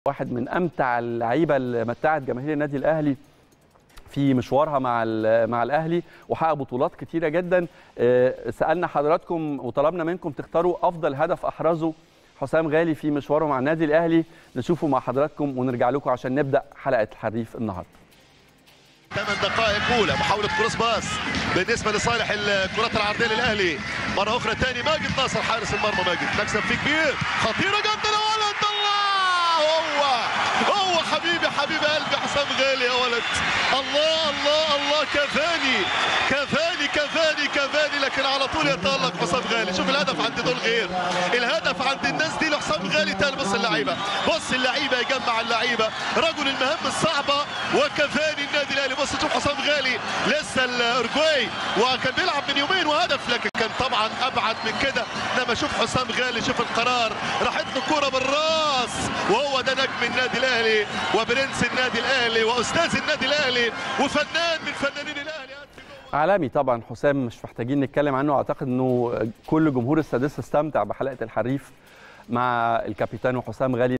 واحد من امتع اللعيبه اللي متعت جماهير النادي الاهلي في مشوارها مع مع الاهلي وحقق بطولات كتيره جدا سالنا حضراتكم وطلبنا منكم تختاروا افضل هدف احرزه حسام غالي في مشواره مع النادي الاهلي نشوفه مع حضراتكم ونرجع لكم عشان نبدا حلقه الحريف النهارده ثمان دقائق اولى محاوله كروس باس بالنسبه لصالح الكرات العرضيه للاهلي مره اخرى ثاني ماجد ناصر حارس المرمى ماجد مكسب فيه كبير خطيره جدا يا ولد الله هو هو حبيبي حبيب قلبي حسام غالي يا ولد الله الله الله كفاني كفاني كفاني كفاني لكن على طول يتالق حسام غالي شوف الهدف عند دول غير الهدف عند الناس دي لحسام غالي تاني بص اللعيبه بص اللعيبه يجمع اللعيبه رجل المهام الصعبه وكفاني النادي الاهلي بص شوف حسام غالي لسه الاورجواي وكان بيلعب من يومين وهدف لكن كان طبعا ابعد من كده انما شوف حسام غالي شوف القرار راحت له كوره بالراس وهو ده نجم النادي الاهلي وبرنس النادي الاهلي واستاذ النادي الاهلي وفنان من فنانين الاهلي عالمي طبعا حسام مش محتاجين نتكلم عنه اعتقد انه كل جمهور السادسه استمتع بحلقه الحريف مع الكابيتان حسام غالي